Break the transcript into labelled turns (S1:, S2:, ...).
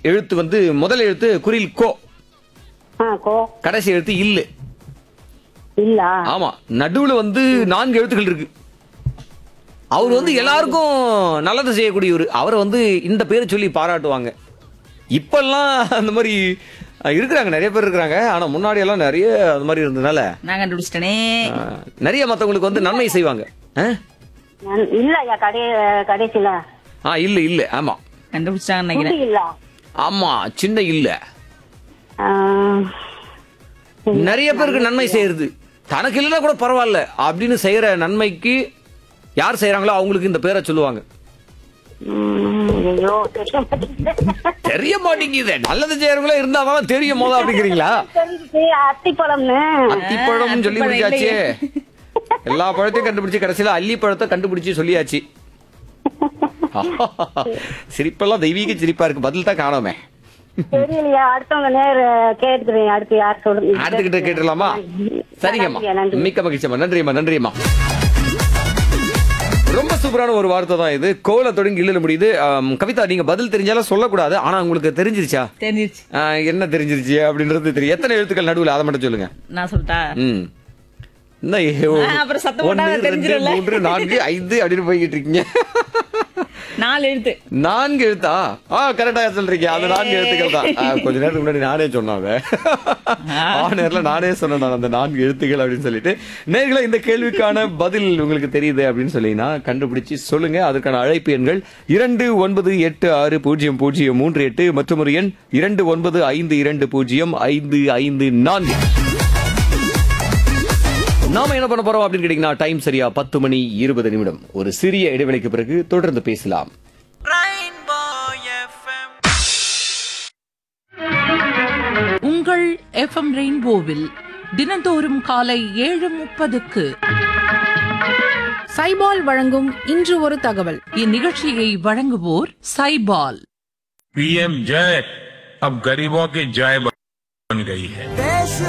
S1: எழுத்து வந்து முதல் எழுத்து குரில் கோ
S2: ஆ கோ
S1: கடைசி எழுத்து இல்லு
S2: இல்ல
S1: ஆமா நடுவுல வந்து நான்கு எழுத்துக்கள் இருக்கு அவர் வந்து எல்லாருக்கும் நல்லது செய்யக்கூடியவர் அவரை வந்து இந்த பேரை சொல்லி பாராட்டுவாங்க இப்பெல்லாம் அந்த மாதிரி அஹ், இருக்கிறாங்க நிறைய பேர் இருக்கிறாங்க ஆனா முன்னாடி எல்லாம் நிறைய அந்த மாதிரி இருந்ததுனால
S3: நான் கண்டுபிடிச்சிட்டனே
S1: அஹ், நிறைய மத்தவங்களுக்கு வந்து நன்மை செய்வாங்க அஹ்?
S2: நான்- இல்ல ஐயா கடை கடைசியில
S1: ஆ இல்ல இல்ல ஆமா
S3: கண்டுபிடிச்சிட்டாங்கன்னு நினைக்கிறேன்
S2: புது இல்ல
S1: ஆமா சின்ன இல்ல
S2: ஆ,
S1: நிறைய பேருக்கு நன்மை செய்யறது தனக்கு இல்லைன்னா கூட பரவாயில்ல அப்படின்னு செய்யற நன்மைக்கு யார் செய்யறாங்களோ அவங்களுக்கு இந்த பேரை சொல்லுவாங்க
S2: ம், ஐயோ தெரிய மாட்டேங்குது.
S1: தெரிய மாட்டேங்குது நல்லது செய்யறவங்களா இருந்தாதான் தெரியும் போதா அப்படிங்கிறீங்களா
S2: தெரிஞ்சுச்சு, அத்திப்பழம்னு
S1: அத்திப்பழம் சொல்லி
S3: அத்திப்பழம்
S1: முடிச்சாச்சு
S3: இல்லையே.
S1: எல்லா பழத்தையும் கண்டுபிடிச்சு கடைசியில அல்லி பழத்தை கண்டுபிடிச்சு சொல்லியாச்சு சிரிப்பெல்லாம் தெய்வீக சிரிப்பா இருக்கு பதில் தான் காணோமே
S2: தெரியலையா அடுத்தவங்க நேர கேட்டுக்கிறேன் அடுத்து யார் சொல்லுங்க
S1: அடுத்துக்கிட்ட கேட்டுடலாமா சரிங்கம்மா
S2: நன்றி, நன்றி.
S1: மிக்க மகிழ்ச்சியம்மா நன்றியம்மா நன்றியம்மா ரொம்ப சூப்பரான ஒரு வார்த்தை தான் இது கோல தொடங்கி இல்ல முடியுது ஆம், கவிதா நீங்க பதில் தெரிஞ்சாலும் சொல்லக்கூடாது ஆனா உங்களுக்கு தெரிஞ்சிருச்சா
S3: தெரிஞ்சிருச்சு
S1: ஆ, என்ன தெரிஞ்சிருச்சு அப்படின்றது தெரியும் எத்தனை எழுத்துக்கள் நடுவுல அதை மட்டும் சொல்லுங்க
S3: நான் சொல்லிட்டா
S1: ம் என்ன ஏ, ஓ,
S3: ஆ, அப்புறம் சத்தம்
S1: ஒண்ணு,
S3: போட்டா
S1: ரெண்டு,
S3: தெரிஞ்சிரும்ல.
S1: மூன்று நான்கு ஐந்து அப்படின்னு போய்கிட்டு இருக்கீங்க
S3: நாலு எழுத்து
S1: நான்கு எழுத்தா ஆ கரெக்டா சொல்றீங்க அந்த நான்கு எழுத்துக்கள் தான் ஆ, கொஞ்ச நேரத்துக்கு முன்னாடி நானே சொன்னாங்க ஆனர்ல நானே சொன்னேன் நான் அந்த நான்கு எழுத்துக்கள் அப்படின்னு சொல்லிட்டு நேர்களை இந்த கேள்விக்கான பதில் உங்களுக்கு தெரியுது அப்படின்னு சொல்லினா கண்டுபிடிச்சு சொல்லுங்க அதற்கான அழைப்பு எண்கள் இரண்டு ஒன்பது எட்டு ஆறு பூஜ்ஜியம் பூஜ்ஜியம் மூன்று எட்டு மற்றும் ஒரு எண் இரண்டு ஒன்பது ஐந்து இரண்டு பூஜ்ஜியம் ஐந்து ஐந்து நான்கு நாம என்ன பண்ண போறோம் அப்படின்னு கேட்டீங்கன்னா டைம் சரியா பத்து மணி இருபது நிமிடம் ஒரு சிறிய இடைவெளிக்கு பிறகு தொடர்ந்து பேசலாம்
S4: உங்கள் எஃப்எம் ரெயின்போவில் தினந்தோறும் காலை ஏழு முப்பதுக்கு
S5: சைபால் வழங்கும் இன்று ஒரு தகவல்
S4: இந்நிகழ்ச்சியை வழங்குவோர் சைபால்
S6: पीएम जय अब गरीबों की जय बन गई है